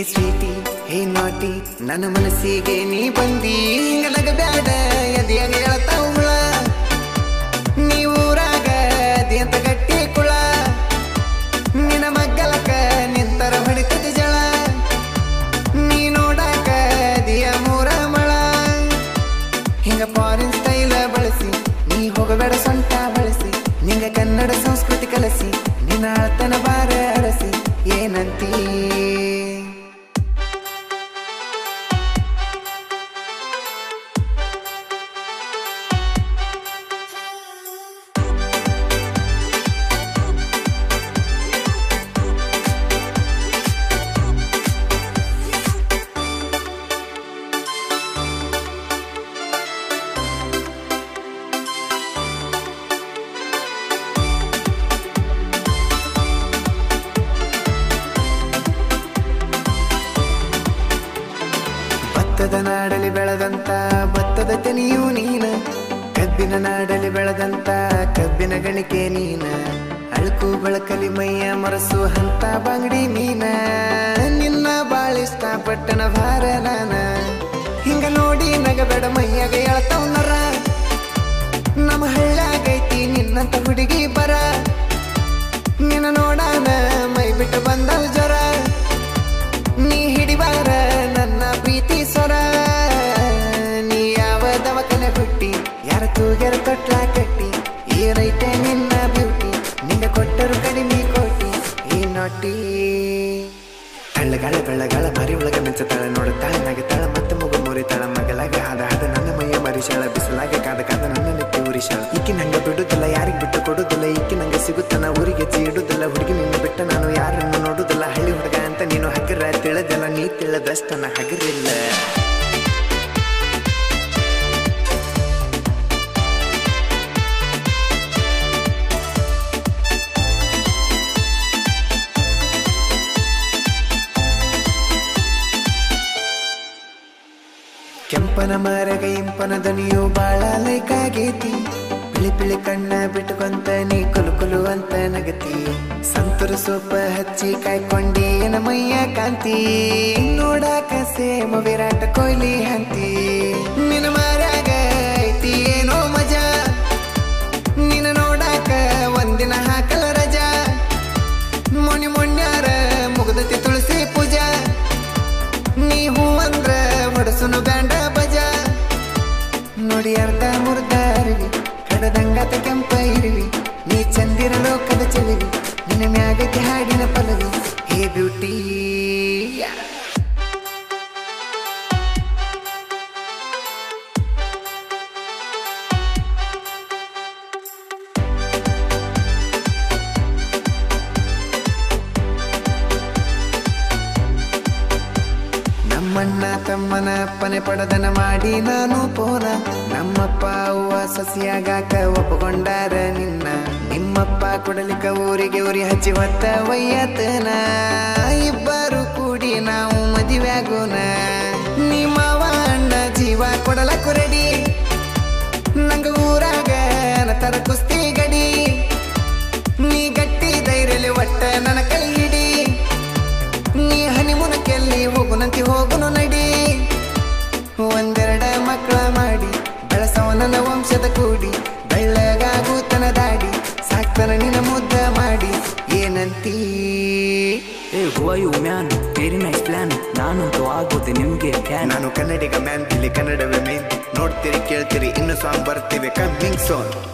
Sweety ಹೇ ನಾಟಿ ನನ್ನ ಮನಸ್ಸಿಗೆ ನೀ ಬಂದಿ ಹಿಂಗಲಗ ಬ್ಯಾಡ ಎದೆಯಾಗ ಹೇಳ್ತಾವ ಹುಳ ನೀ ಊರಾಗ ಅಂತ ಗಟ್ಟಿ ಕುಳ ನಿನ್ನ ಮಗ್ಗಲಕ ನಿಂತರ ಹೊಡಿತದ ಜಳ ನೀ ನೋಡಾಕ ದಿಯ ಮೂರ ಮಳ ಹಿಂಗ ಫಾರಿನ್ ಸ್ಟೈಲ ಬಳಸಿ ನೀ ಹೋಗಬೇಡ ಸೊಂಟ ಬಳಸಿ ನಿಂಗ ಕನ್ನಡ ಸಂಸ್ಕೃತಿ ಕಲಸಿ ನಿನ್ನ ಆಳ್ತನ ಬಾರ ಅರಸಿ ಏನಂತೀ ಭತ್ತದ ನಾಡಲಿ ಬೆಳೆದಂತ ಭತ್ತದ ತೆನಿಯು ನೀನ ಕಬ್ಬಿನ ನಾಡಲಿ ಬೆಳೆದಂತ ಕಬ್ಬಿನ ಗಣಿಕೆ ನೀನ ಅಳುಕು ಬಳಕಲಿ ಮೈಯ ಮರಸು ಹಂತ ಬಂಗಡಿ ಮೀನ ನಿನ್ನ ಬಾಳಿಷ್ಟ ಪಟ್ಟಣ ಭಾರ ನಾನ ಹಿಂಗ ನೋಡಿ ನಗಬೇಡ ಮೈಯಾಗ ಎಳ್ತಾವ್ನರ ನಮ್ಮ ಹಳ್ಳಾಗೈತಿ ನಿನ್ನಂತ ಹುಡುಗಿ ಬರ ನಿನ್ನ ನೋಡಾನ ಮೈ ಬಿಟ್ಟು ಬಂದವು ಜ್ವರ ನೀ ಹಿಡಿಬಾರ ನನ್ನ ಪ್ರೀತಿ ಸ್ವರ ನೀ ಯಾವ ದವಕನೆ ಬಿಟ್ಟಿ ಯಾರ ತೂಗ್ಯಾರ ತೊಟ್ಲ ಕಟ್ಟಿ ಏನೈತೆ ನಿನ್ನ ಬ್ಯೂಟಿ ನಿಂಗ ಕೊಟ್ಟರು ಕಡಿಮೆ ಕೋಟಿ ಈ ನೋಟಿ ತಳ್ಳಗಾಳ ಬೆಳ್ಳಗಾಳ ಮರಿ ಒಳಗ ಮೆಚ್ಚತಾಳ ನೋಡುತ್ತಾಳೆ ನಗತಾಳ ಮತ್ತೆ ಮಗು ಮುರಿತಾಳ ಮಗಲಾಗ ಹಾದ ಹಾದ ನನ್ನ ಮೈಯ ಮರಿಶಾಳ ಬಿಸಲಾಗ ಕಾದ ಕಾದ ನನ್ನ ನೆತ್ತಿ ಉರಿಶಾಳ ಈಕಿ ನಂಗ ಬಿಡುದಿಲ್ಲ ಯಾರಿಗ್ ಬಿಟ್ಟು ಕೊಡುದಿಲ್ಲ ಈಕಿ ನಂಗೆ ಸಿಗುತ್ತಾನ ಊರಿಗೆ ಇಡುದಿಲ್ಲ ಹುಡುಗಿ ನಿನ್ನ ಬಿಟ್ಟ ನಾನು ಯಾರನ್ನು ನೋಡುದಿಲ್ಲ ಹಳ್ಳಿ ಹುಡುಗ ಅಂತ ನೀನು ಹಗರ ತಿಳಿದಲ್ಲ ನೀ ತಿಳಿದಷ್ಟನ ಹಗರಿಲ್ಲ ಕೆಂಪನ ಮರಗ ಇಂಪನ ದನಿಯು ಬಾಳ ಲೈಕಾಗೈತಿ ಪಿಳಿ ಪಿಳಿ ಕಣ್ಣ ಬಿಟ್ಟುಕೊಂತ ನೀ ಕುಲು ಕುಲು ಅಂತ ನಗತಿ ಸಂತೂರು ಸೋಪ ಹಚ್ಚಿ ಕಾಯ್ಕೊಂಡಿ ಏನ ಮೈಯ ಕಾಂತಿ ನೋಡಾಕ ಸೇಮ ವಿರಾಟ ಕೊಹ್ಲಿ ಹಂತಿ ನಿನ್ನ ಮರ್ಯಾಗ ಐತಿ ಏನೋ ಮಜಾ ನಿನ್ನ ನೋಡಾಕ ಒಂದಿನ ಹಾಕಲ ರಜಾ ಮೊಣಿ ಮೊಣ್ಯಾರ ಮುಗ್ದತಿ ತುಳಸಿ ಪೂಜಾ ನೀ ಹೂ ಅಂದ್ರ ಹೊಡಸುನು ಬ್ಯಾಂಡ ಬಜ ನೋಡಿ ಅರ್ಧ ಮುರ್ದ ಅರಿವಿ ಕಡದಂಗತ ಕೆಂಪ ಇರುವಿ ನೀ ಚಂದಿರ ಲೋಕದ ಚೆಲುವಿ ನಿನ್ನ ಮ್ಯಾಗಕ್ಕೆ ಹಾಡಿನ ಪಲವಿ ಹೇ ಬ್ಯೂಟಿ ನಮ್ಮಣ್ಣ ತಮ್ಮನ ಅಪ್ಪನೆ ಪಡದನ ಮಾಡಿ ನಾನು ಪೋನ ನಮ್ಮಪ್ಪ ಅವ್ವ ಸಸಿಯಾಗಾಕ ಒಪ್ಪಕೊಂಡಾರ ನಿನ್ನ ನಿಮ್ಮಪ್ಪ ಕೊಡಲಿಕ ಊರಿಗೆ ಉರಿ ಹಚ್ಚಿ ಹೊತ್ತ ವಯ್ಯತನ ಇಬ್ಬರು ಕೂಡಿ ನಾವು ಮದುವೆಯಾಗೋಣ ನಿಮ್ಮವ ಅಣ್ಣ ಜೀವ ಕೊಡಲ ಕುರಡಿ ನಂಗ ಊರಾಗ ತರ ಕುಸ್ತಿ ಗಡಿ ನೀ ಗಟ್ಟಿ ಧೈರ್ಯಲಿ ಒಟ್ಟ ನನ್ನ ಕೈ ಹಿಡಿ ನೀ ಹನಿಮುನಕ್ಕೆಲ್ಲಿ ಹೋಗುನಂತಿ ಹೋಗುನು ನಡಿ ಒಂದೆರಡ ಮಕ್ಕಳ ಮಾಡಿ ಬೆಳಸವ ನನ್ನ ವಂಶದ ಕೂಡಿ ಬೆಳ್ಳಗಾಗೂತನ ದಾಡಿ ಸಾಕ್ತನ ನಿನ್ನ ಮುದ್ದ ಮಾಡಿ ಏನಂತೀ ಏ who are you man very nice plan ನಾನಂತೂ ಆಗೋದೆ ನಿಮ್ಗೆ ಫ್ಯಾನ್ ನಾನು ಕನ್ನಡಿಗ ಮ್ಯಾನ್ ಇಲ್ಲಿ ಕನ್ನಡವೇ ಮೇನ್ ನೋಡ್ತೀರಿ ಕೇಳ್ತೀರಿ ಇನ್ನು ಸಾಂಗ್ ಬರ್ತೀವಿ ಕಮ್ಮಿಂಗ್ ಸೋನ್